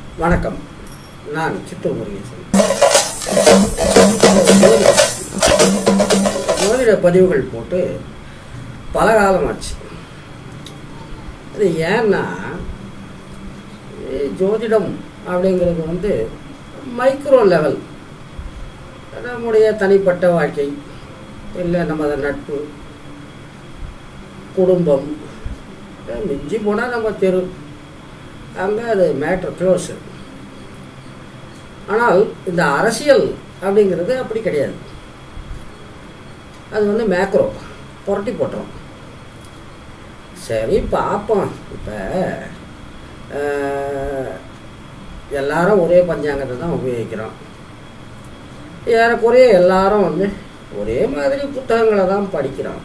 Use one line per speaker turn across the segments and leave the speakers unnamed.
வணக்கம் நான் சித்தூர் முருகேசன் ஜோதிட பதிவுகள் போட்டு பல காலமாச்சு அது ஏன்னா இது ஜோதிடம் அப்படிங்கிறது வந்து மைக்ரோ லெவல் நம்முடைய தனிப்பட்ட வாழ்க்கை இல்லை நமது நட்பு குடும்பம் மிஞ்சி போனால் நம்ம தெரு அங்கே அது மேட்ரு க்ளோஸு ஆனால் இந்த அரசியல் அப்படிங்கிறது அப்படி கிடையாது அது வந்து மேக்ரோ புரட்டி போட்டுரும் சரி பார்ப்போம் இப்போ எல்லாரும் ஒரே பஞ்சாங்கத்தை தான் உபயோகிக்கிறோம் ஏறக்குறைய எல்லாரும் வந்து ஒரே மாதிரி புத்தகங்களை தான் படிக்கிறோம்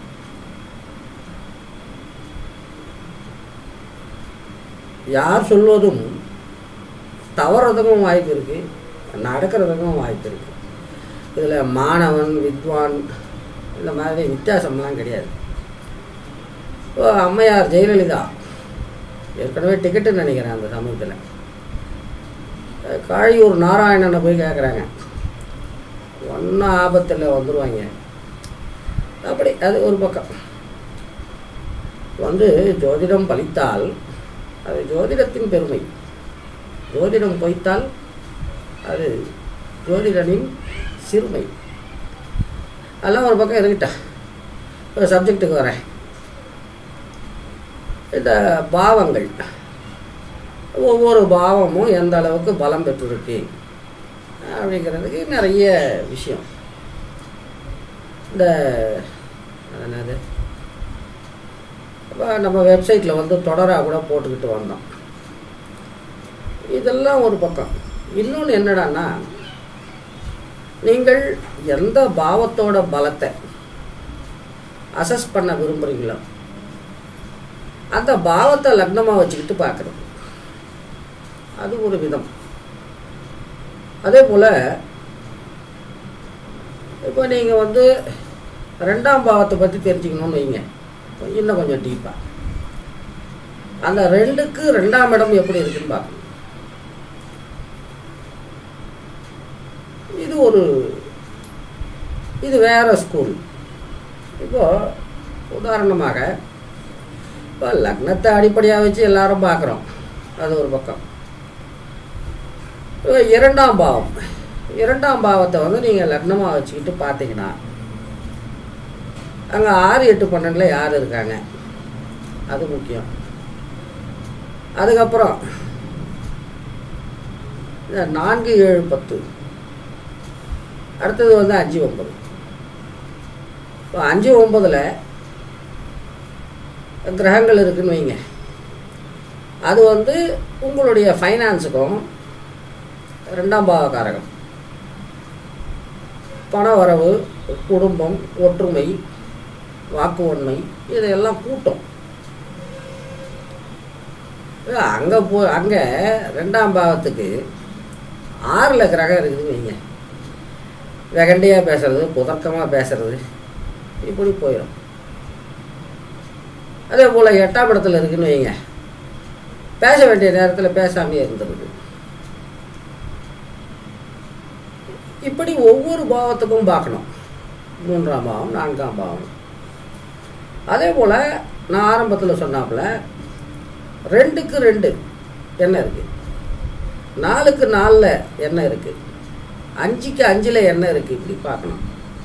யார் சொல்வதும் தவறதுக்கும் வாய்ப்பு இருக்குது நடக்கிறதுக்கும் வாய்ப்பு இருக்குது இதில் மாணவன் வித்வான் இந்த மாதிரி வித்தியாசம்லாம் கிடையாது இப்போ அம்மையார் ஜெயலலிதா ஏற்கனவே டிக்கெட்டுன்னு நினைக்கிறேன் அந்த சமயத்தில் காழியூர் நாராயணனை போய் கேட்குறாங்க ஒன்றும் ஆபத்தில் வந்துடுவாங்க அப்படி அது ஒரு பக்கம் வந்து ஜோதிடம் பலித்தால் அது ஜோதிடத்தின் பெருமை ஜோதிடம் பொய்த்தால் அது ஜோதிடனின் சிறுமை அதெல்லாம் ஒரு பக்கம் இருக்கட்டா ஒரு சப்ஜெக்ட்டுக்கு வரேன் இந்த பாவங்கள் ஒவ்வொரு பாவமும் எந்த அளவுக்கு பலம் பெற்றிருக்கு அப்படிங்கிறதுக்கு நிறைய விஷயம் இந்த அது என்னது இப்போ நம்ம வெப்சைட்டில் வந்து தொடராக கூட போட்டுக்கிட்டு வந்தோம் இதெல்லாம் ஒரு பக்கம் இன்னொன்று என்னடான்னா நீங்கள் எந்த பாவத்தோட பலத்தை அசஸ் பண்ண விரும்புகிறீங்களோ அந்த பாவத்தை லக்னமாக வச்சுக்கிட்டு பார்க்குறது அது ஒரு விதம் அதே போல் இப்போ நீங்கள் வந்து ரெண்டாம் பாவத்தை பற்றி தெரிஞ்சுக்கணும்னு வைங்க இன்னும் கொஞ்சம் டீப்பாக அந்த ரெண்டுக்கு ரெண்டாம் இடம் எப்படி இருக்குன்னு பார்க்கணும் இது ஒரு இது வேற ஸ்கூல் இப்போ உதாரணமாக இப்போ லக்னத்தை அடிப்படையாக வச்சு எல்லாரும் பார்க்குறோம் அது ஒரு பக்கம் இப்போ இரண்டாம் பாவம் இரண்டாம் பாவத்தை வந்து நீங்கள் லக்னமாக வச்சுக்கிட்டு பார்த்தீங்கன்னா அங்கே ஆறு எட்டு பன்னெண்டில் யார் இருக்காங்க அது முக்கியம் அதுக்கப்புறம் இந்த நான்கு ஏழு பத்து அடுத்தது வந்து அஞ்சு ஒம்பது இப்போ அஞ்சு ஒம்பதில் கிரகங்கள் இருக்குன்னு வைங்க அது வந்து உங்களுடைய ஃபைனான்ஸுக்கும் ரெண்டாம் பாவகாரகம் பண வரவு குடும்பம் ஒற்றுமை வாக்குவன்மை இதையெல்லாம் கூட்டம் அங்கே போ அங்கே ரெண்டாம் பாவத்துக்கு ஆறில் கிரகம் இருக்குதுன்னு வைங்க வெகண்டியாக பேசுறது புதர்க்கமாக பேசுறது இப்படி போயிடும் அதே போல் எட்டாம் இடத்துல இருக்குன்னு வைங்க பேச வேண்டிய நேரத்தில் பேசாமையே இருந்துருது இப்படி ஒவ்வொரு பாவத்துக்கும் பார்க்கணும் மூன்றாம் பாவம் நான்காம் பாவம் அதே போல் நான் ஆரம்பத்தில் சொன்னாப்புல ரெண்டுக்கு ரெண்டு என்ன இருக்குது நாலுக்கு நாலில் என்ன இருக்குது அஞ்சுக்கு அஞ்சில் என்ன இருக்குது இப்படி பார்க்கணும்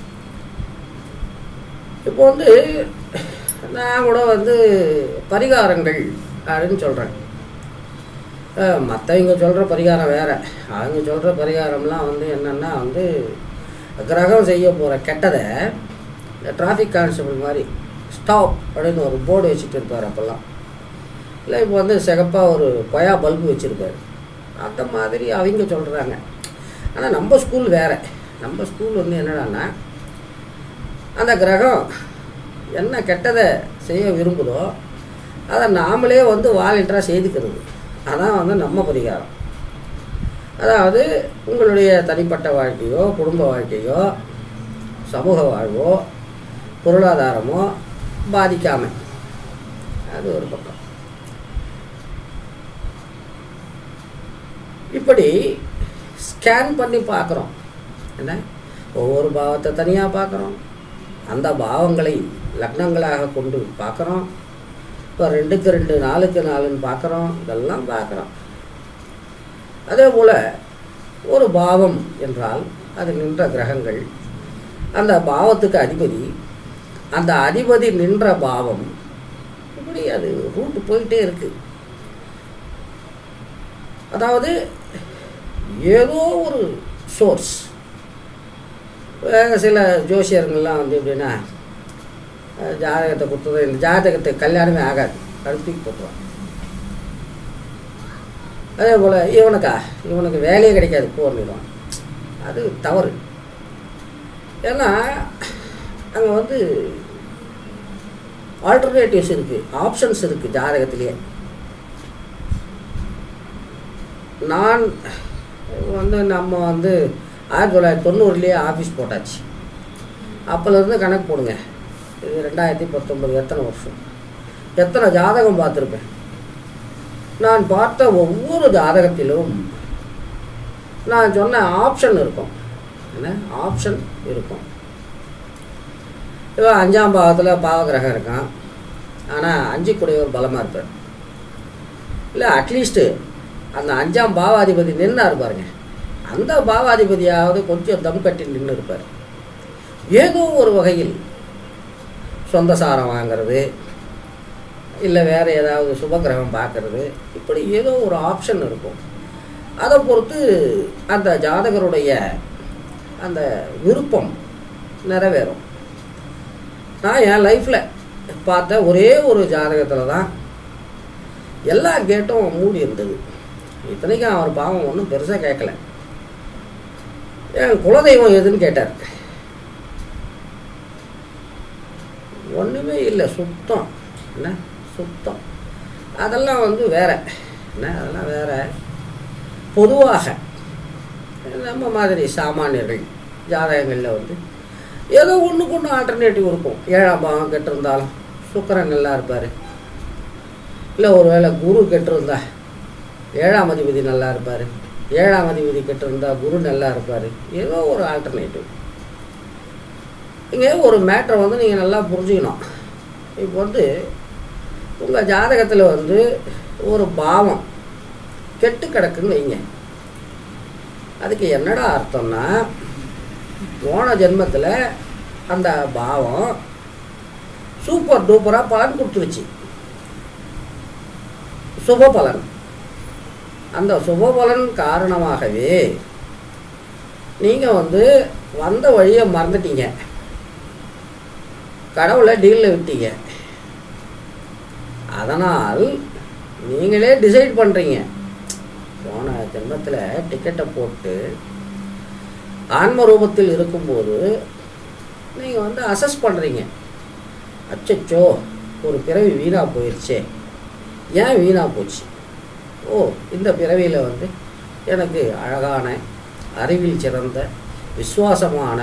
இப்போ வந்து நான் கூட வந்து பரிகாரங்கள் அப்படின்னு சொல்கிறேன் மற்றவங்க சொல்கிற பரிகாரம் வேறு அவங்க சொல்கிற பரிகாரம்லாம் வந்து என்னென்னா வந்து கிரகம் செய்ய போகிற கெட்டதை இந்த டிராஃபிக் கான்ஸ்டபிள் மாதிரி ஸ்டாப் அப்படின்னு ஒரு போர்டு வச்சுட்டு இருப்பார் அப்போல்லாம் இல்லை இப்போ வந்து சிகப்பாக ஒரு கொயா பல்பு வச்சுருப்பார் அந்த மாதிரி அவங்க சொல்கிறாங்க ஆனால் நம்ம ஸ்கூல் வேறு நம்ம ஸ்கூல் வந்து என்னடான்னா அந்த கிரகம் என்ன கெட்டதை செய்ய விரும்புதோ அதை நாமளே வந்து வாலண்டராக செய்துக்கிறது அதான் வந்து நம்ம பரிகாரம் அதாவது உங்களுடைய தனிப்பட்ட வாழ்க்கையோ குடும்ப வாழ்க்கையோ சமூக வாழ்வோ பொருளாதாரமோ பாதிக்காமல் அது ஒரு பக்கம் இப்படி ஸ்கேன் பண்ணி பார்க்குறோம் என்ன ஒவ்வொரு பாவத்தை தனியாக பார்க்குறோம் அந்த பாவங்களை லக்னங்களாக கொண்டு பார்க்குறோம் இப்போ ரெண்டுக்கு ரெண்டு நாலுக்கு நாலுன்னு பார்க்குறோம் இதெல்லாம் பார்க்குறோம் அதே போல் ஒரு பாவம் என்றால் அது நின்ற கிரகங்கள் அந்த பாவத்துக்கு அதிபதி அந்த அதிபதி நின்ற பாவம் இப்படி அது ரூட் போயிட்டே இருக்கு அதாவது ஏதோ ஒரு சோர்ஸ் சில ஜோசியர்கள்லாம் வந்து எப்படின்னா அஹ், ஜாதகத்தை கொடுத்தது இந்த ஜாதகத்தை கல்யாணமே ஆகாது அது தூக்கி போட்டுருவான் அதே போல் இவனுக்கா இவனுக்கு வேலையே கிடைக்காது போர்னிடுவான் அது தவறு ஏன்னா அங்கே வந்து ஆல்டர்னேட்டிவ்ஸ் இருக்குது ஆப்ஷன்ஸ் இருக்குது ஜாதகத்திலேயே நான் வந்து நம்ம வந்து ஆயிரத்தி தொள்ளாயிரத்தி தொண்ணூறுலேயே ஆஃபீஸ் போட்டாச்சு அப்போலேருந்து கணக்கு போடுங்க இது ரெண்டாயிரத்தி பத்தொம்பது எத்தனை வருஷம் எத்தனை ஜாதகம் பார்த்துருப்பேன் நான் பார்த்த ஒவ்வொரு ஜாதகத்திலும் நான் சொன்ன ஆப்ஷன் இருக்கும் என்ன ஆப்ஷன் இருக்கும் இவன் அஞ்சாம் பாவத்தில் பாவகிரகம் இருக்கான் ஆனால் அஞ்சு கூடியவர் பலமாக இருப்பார் இல்லை அட்லீஸ்ட்டு அந்த அஞ்சாம் பாவாதிபதி நின்னார் பாருங்க அந்த பாவாதிபதியாவது கொஞ்சம் தம் கட்டி நின்று இருப்பார் ஏதோ ஒரு வகையில் சொந்த சாரம் வாங்கிறது இல்லை வேறு ஏதாவது சுபகிரகம் பார்க்கறது இப்படி ஏதோ ஒரு ஆப்ஷன் இருக்கும் அதை பொறுத்து அந்த ஜாதகருடைய அந்த விருப்பம் நிறைவேறும் நான் என் லைஃப்பில் பார்த்த ஒரே ஒரு ஜாதகத்தில் தான் எல்லா கேட்டும் மூடி இருந்தது இத்தனைக்கும் அவர் பாவம் ஒன்றும் பெருசாக கேட்கல என் குலதெய்வம் எதுன்னு கேட்டார் ஒன்றுமே இல்லை சுத்தம் என்ன சுத்தம் அதெல்லாம் வந்து வேற என்ன அதெல்லாம் வேற பொதுவாக நம்ம மாதிரி சாமானியர்கள் ஜாதகங்களில் வந்து ஏதோ ஒன்றுக்கு ஒன்று ஆல்டர்னேட்டிவ் இருக்கும் ஏழாம் பாவம் கெட்டிருந்தாலும் சுக்கரன் நல்லா இருப்பார் இல்லை ஒருவேளை குரு கெட்டிருந்தா ஏழாம் அதிபதி நல்லா இருப்பார் ஏழாம் அதிபதி கெட்டிருந்தா குரு நல்லா இருப்பார் ஏதோ ஒரு ஆல்டர்னேட்டிவ் இங்கே ஒரு மேட்ரை வந்து நீங்கள் நல்லா புரிஞ்சுக்கணும் இப்போ வந்து உங்கள் ஜாதகத்தில் வந்து ஒரு பாவம் கெட்டு கிடக்குன்னு வைங்க அதுக்கு என்னடா அர்த்தம்னா போன ஜென்மத்தில் அந்த பாவம் சூப்பர் டூப்பராக பலன் கொடுத்துருச்சு சுப பலன் அந்த சுப பலன் காரணமாகவே நீங்கள் வந்து வந்த வழியை மறந்துட்டீங்க கடவுளை டீலில் விட்டீங்க அதனால் நீங்களே டிசைட் பண்ணுறீங்க போன ஜென்மத்தில் டிக்கெட்டை போட்டு ஆன்ம ரூபத்தில் இருக்கும்போது நீங்கள் வந்து அசஸ் பண்ணுறீங்க அச்சச்சோ ஒரு பிறவி வீணாக போயிடுச்சே ஏன் வீணாக போச்சு ஓ இந்த பிறவியில் வந்து எனக்கு அழகான அறிவில் சிறந்த விசுவாசமான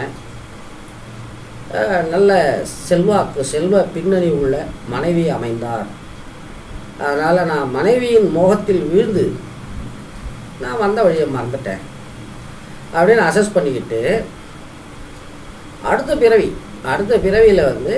அஹ், நல்ல செல்வாக்கு செல்வ பின்னணி உள்ள மனைவி அமைந்தார் அதனால் நான் மனைவியின் மோகத்தில் வீழ்ந்து நான் வந்த வழியை மறந்துட்டேன் அப்படின்னு அசஸ் பண்ணிக்கிட்டு அடுத்த பிறவி அடுத்த பிறவியில் வந்து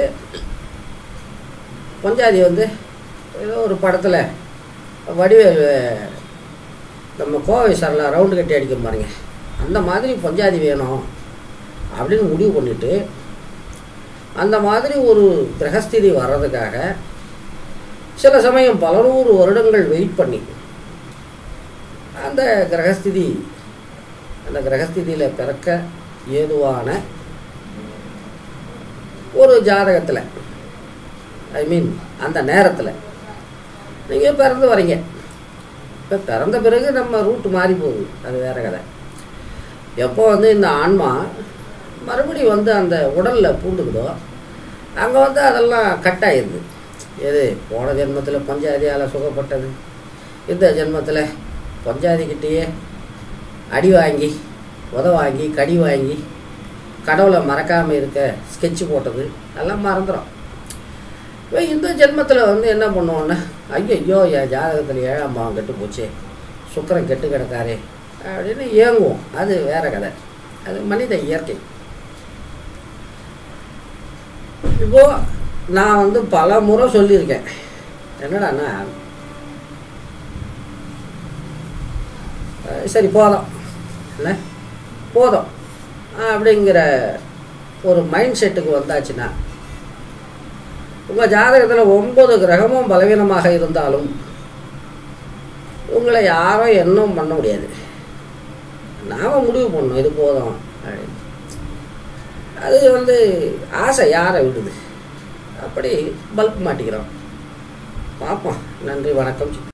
பஞ்சாதி வந்து ஏதோ ஒரு படத்தில் வடிவேல் நம்ம கோவை சரலா ரவுண்டு கட்டி அடிக்க பாருங்க அந்த மாதிரி பஞ்சாதி வேணும் அப்படின்னு முடிவு பண்ணிட்டு அந்த மாதிரி ஒரு கிரகஸ்திதி வர்றதுக்காக சில சமயம் பல நூறு வருடங்கள் வெயிட் பண்ணி அந்த கிரகஸ்திதி அந்த கிரகஸ்திதியில் பிறக்க ஏதுவான ஒரு ஜாதகத்தில் ஐ மீன் அந்த நேரத்தில் நீங்கள் பிறந்து வரீங்க இப்போ பிறந்த பிறகு நம்ம ரூட் மாறி போகுது அது வேற கதை எப்போ வந்து இந்த ஆன்மா மறுபடியும் வந்து அந்த உடலில் பூண்டுக்குதோ அங்கே வந்து அதெல்லாம் கட் ஆயிடுது எது போன ஜென்மத்தில் பஞ்சாதியால் சுகப்பட்டது இந்த ஜென்மத்தில் பஞ்சாதிக்கிட்டேயே அடி வாங்கி உத வாங்கி கடி வாங்கி கடவுளை மறக்காமல் இருக்க ஸ்கெட்சு போட்டது எல்லாம் மறந்துடும் இப்போ இந்த ஜென்மத்தில் வந்து என்ன பண்ணுவோன்னா ஐயோ என் ஜாதகத்தில் ஏழாம் பாவம் கெட்டு போச்சே சுக்கரன் கெட்டு கிடக்காரே அப்படின்னு ஏங்குவோம் அது வேற கதை அது மனித இயற்கை இப்போ நான் வந்து பல முறை சொல்லியிருக்கேன் என்னடான்னா அஹ் சரி போதும் என்ன போதும் அப்படிங்கிற ஒரு மைண்ட் செட்டுக்கு வந்தாச்சுன்னா உங்கள் ஜாதகத்தில் ஒன்பது கிரகமும் பலவீனமாக இருந்தாலும் உங்களை யாரும் என்னும் பண்ண முடியாது நாம் முடிவு பண்ணணும் இது போதும் அப்படின்னு அது வந்து ஆசை யாரை விடுது அப்படி பல்ப் மாட்டிக்கிறோம் பார்ப்போம் நன்றி வணக்கம்